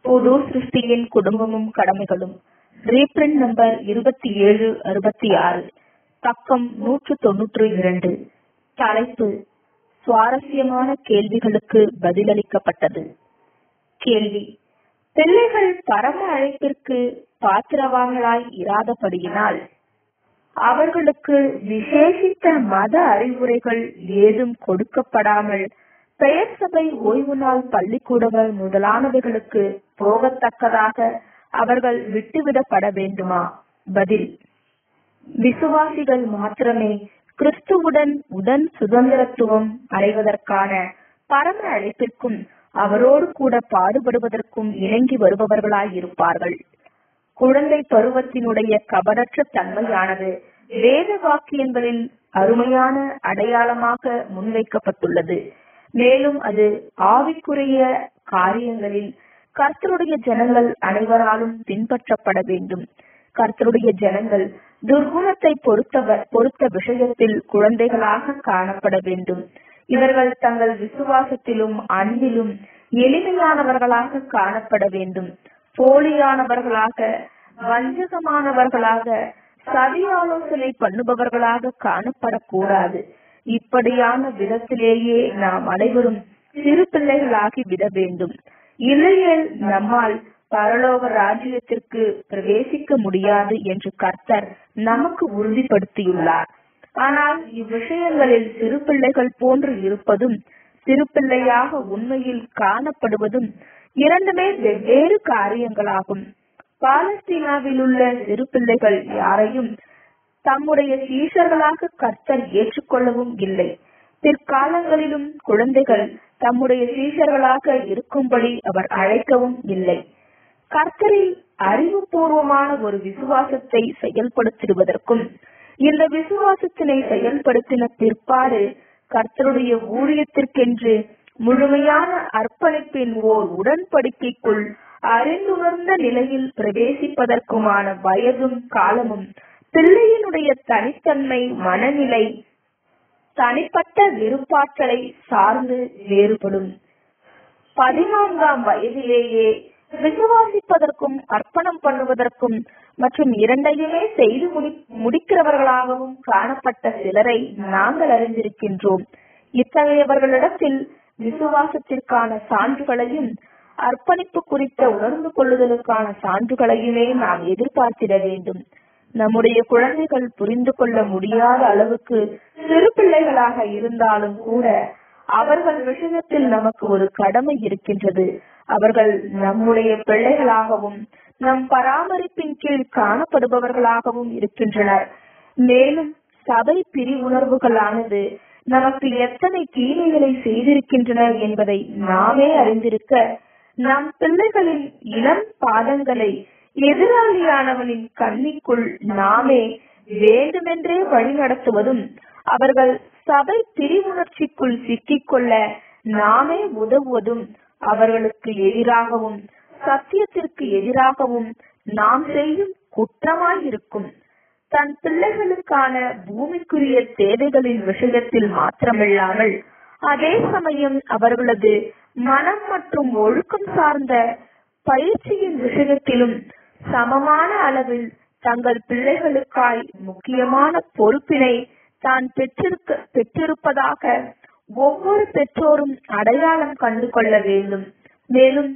புது சிருஷ்டியின் குடும்பமும் கடமைகளும் reprint number இருபத்தி ஏழு அறுபத்தி ஆறு பக்கம் நூற்று தொன்னூற்று இரண்டு தலைப்பு சுவாரஸ்யமான கேள்விகளுக்கு பதிலளிக்கப்பட்டது கேள்வி பிள்ளைகள் பரம அழைப்பிற்கு பாத்திரவான்களாய் இராதபடியினால் அவர்களுக்கு விசேஷித்த மத அறிவுரைகள் ஏதும் கொடுக்கப்படாமல் பெயர் சபை ஓய்வு நாள் பள்ளிக்கூடங்கள் முதலானவைகளுக்கு போகத்தக்கதாக அவர்கள் விட்டுவிடப்பட வேண்டுமா பதில் விசுவாசிகள் மாத்திரமே கிறிஸ்துவுடன் உடன் சுதந்திரத்துவம் அடைவதற்கான பரம அழைப்பிற்கும் அவரோடு கூட பாடுபடுவதற்கும் இணங்கி வருபவர்களாய் இருப்பார்கள் குழந்தை பருவத்தினுடைய கபடற்ற தன்மையானது வேத வாக்கியங்களில் அருமையான அடையாளமாக முன்வைக்கப்பட்டுள்ளது மேலும் அது ஆவிக்குரிய காரியங்களில் கர்த்தருடைய ஜனங்கள் அனைவராலும் பின்பற்றப்பட வேண்டும் கர்த்தருடைய ஜனங்கள் துர்குணத்தை பொறுத்தவர் பொறுத்த விஷயத்தில் குழந்தைகளாக காணப்பட வேண்டும் இவர்கள் தங்கள் விசுவாசத்திலும் அன்பிலும் எளிமையானவர்களாக காணப்பட வேண்டும் போலியானவர்களாக வஞ்சகமானவர்களாக சதி ஆலோசனை பண்ணுபவர்களாக காணப்படக்கூடாது இப்படியான விதத்திலேயே நாம் அனைவரும் சிறு பிள்ளைகளாகி விட வேண்டும் இல்லையேல் நம்மால் பரலோக ராஜ்யத்திற்கு பிரவேசிக்க முடியாது என்று கர்த்தர் நமக்கு உறுதிப்படுத்தியுள்ளார் ஆனால் இவ்விஷயங்களில் சிறு பிள்ளைகள் போன்று இருப்பதும் சிறு பிள்ளையாக உண்மையில் காணப்படுவதும் இரண்டுமே வெவ்வேறு காரியங்களாகும் பாலஸ்தீனாவில் உள்ள சிறு பிள்ளைகள் யாரையும் தம்முடைய சீஷர்களாக கர்த்தர் ஏற்றுக்கொள்ளவும் இல்லை பிற்காலங்களிலும் குழந்தைகள் தம்முடைய சீஷர்களாக இருக்கும்படி அவர் அழைக்கவும் இல்லை கர்த்தரில் அறிவுபூர்வமான ஒரு விசுவாசத்தை செயல்படுத்திடுவதற்கும் இந்த விசுவாசத்தினை செயல்படுத்தின பிற்பாடு கர்த்தருடைய ஊழியத்திற்கென்று முழுமையான அர்ப்பணிப்பின் ஓர் உடன்படிக்கைக்குள் அறிந்துணர்ந்த நிலையில் பிரவேசிப்பதற்குமான வயதும் காலமும் பிள்ளையினுடைய தனித்தன்மை மனநிலை தனிப்பட்ட விருப்பாற்றலை சார்ந்து வேறுபடும் பதினான்காம் வயதிலேயே விசுவாசிப்பதற்கும் அர்ப்பணம் பண்ணுவதற்கும் மற்றும் இரண்டையுமே செய்து முடி முடிக்கிறவர்களாகவும் காணப்பட்ட சிலரை நாங்கள் அறிந்திருக்கின்றோம் இத்தகையவர்களிடத்தில் விசுவாசத்திற்கான சான்றுகளையும் அர்ப்பணிப்பு குறித்த உணர்ந்து கொள்ளுதலுக்கான சான்றுகளையுமே நாம் எதிர்பார்த்திட வேண்டும் நம்முடைய குழந்தைகள் புரிந்து கொள்ள முடியாத அளவுக்கு சிறு பிள்ளைகளாக இருந்தாலும் கூட அவர்கள் விஷயத்தில் நமக்கு ஒரு கடமை இருக்கின்றது அவர்கள் நம்முடைய பிள்ளைகளாகவும் நம் பராமரிப்பின் கீழ் காணப்படுபவர்களாகவும் இருக்கின்றனர் மேலும் சபை பிரிவுணர்வுகளானது நமக்கு எத்தனை தீமைகளை செய்திருக்கின்றன என்பதை நாமே அறிந்திருக்க நம் பிள்ளைகளின் இளம் பாதங்களை எதிராளியானவனின் கண்ணிக்குள் நாமே வேண்டுமென்றே வழிநடத்துவதும் அவர்கள் சபை பிரிவுணர்ச்சிக்குள் சிக்கிக்கொள்ள நாமே உதவுவதும் அவர்களுக்கு எதிராகவும் சத்தியத்திற்கு எதிராகவும் நாம் செய்யும் குற்றமாயிருக்கும் தன் பிள்ளைகளுக்கான பூமிக்குரிய தேவைகளின் விஷயத்தில் மாத்திரமில்லாமல் அதே சமயம் அவர்களது மனம் மற்றும் ஒழுக்கம் சார்ந்த பயிற்சியின் விஷயத்திலும் சமமான அளவில் தங்கள் பிள்ளைகளுக்காய் முக்கியமான பொறுப்பினை தான் பெற்றிருக்க பெற்றிருப்பதாக ஒவ்வொரு பெற்றோரும் அடையாளம் கண்டு கொள்ள வேண்டும் மேலும்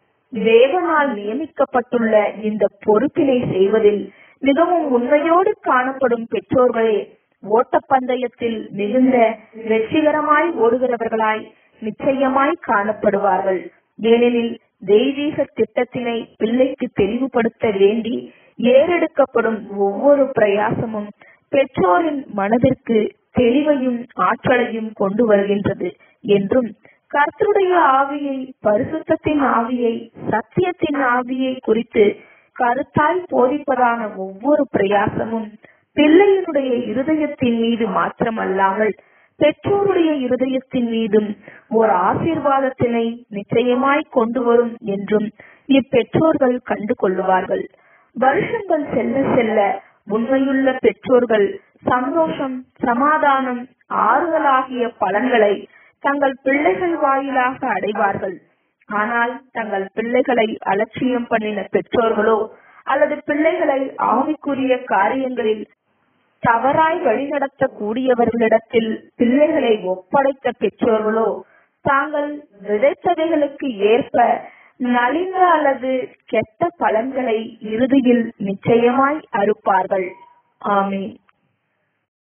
தேவனால் நியமிக்கப்பட்டுள்ள இந்த பொறுப்பினை செய்வதில் மிகவும் உண்மையோடு காணப்படும் பெற்றோர்களே ஓட்டப்பந்தயத்தில் மிகுந்த வெற்றிகரமாய் ஓடுகிறவர்களாய் நிச்சயமாய் காணப்படுவார்கள் ஏனெனில் தெய்வீக திட்டத்தினை பிள்ளைக்கு தெளிவுபடுத்த வேண்டி ஏறெடுக்கப்படும் ஒவ்வொரு பிரயாசமும் பெற்றோரின் மனதிற்கு தெளிவையும் ஆற்றலையும் கொண்டு வருகின்றது என்றும் கர்த்தருடைய ஆவியை பரிசுத்தத்தின் ஆவியை சத்தியத்தின் ஆவியை குறித்து கருத்தாய் போதிப்பதான ஒவ்வொரு பிரயாசமும் பிள்ளையினுடைய இருதயத்தின் மீது மாத்திரமல்லாமல் பெற்றோருடைய இருதயத்தின் மீதும் ஒரு ஆசீர்வாதத்தினை நிச்சயமாய் கொண்டு வரும் என்றும் இப்பெற்றோர்கள் கண்டு கொள்ளுவார்கள் வருஷங்கள் செல்ல செல்ல உண்மையுள்ள பெற்றோர்கள் சந்தோஷம் சமாதானம் ஆறுதலாகிய பலன்களை தங்கள் பிள்ளைகள் வாயிலாக அடைவார்கள் ஆனால் தங்கள் பிள்ளைகளை அலட்சியம் பண்ணின பெற்றோர்களோ அல்லது பிள்ளைகளை ஆவிக்குரிய காரியங்களில் தவறாய் வழிநடத்த கூடியவர்களிடத்தில் பிள்ளைகளை ஒப்படைத்த பெற்றோர்களோ தாங்கள் விதைத்தவைகளுக்கு ஏற்ப நலிந்த அல்லது கெட்ட பலன்களை இறுதியில் நிச்சயமாய் அறுப்பார்கள் ஆமீன்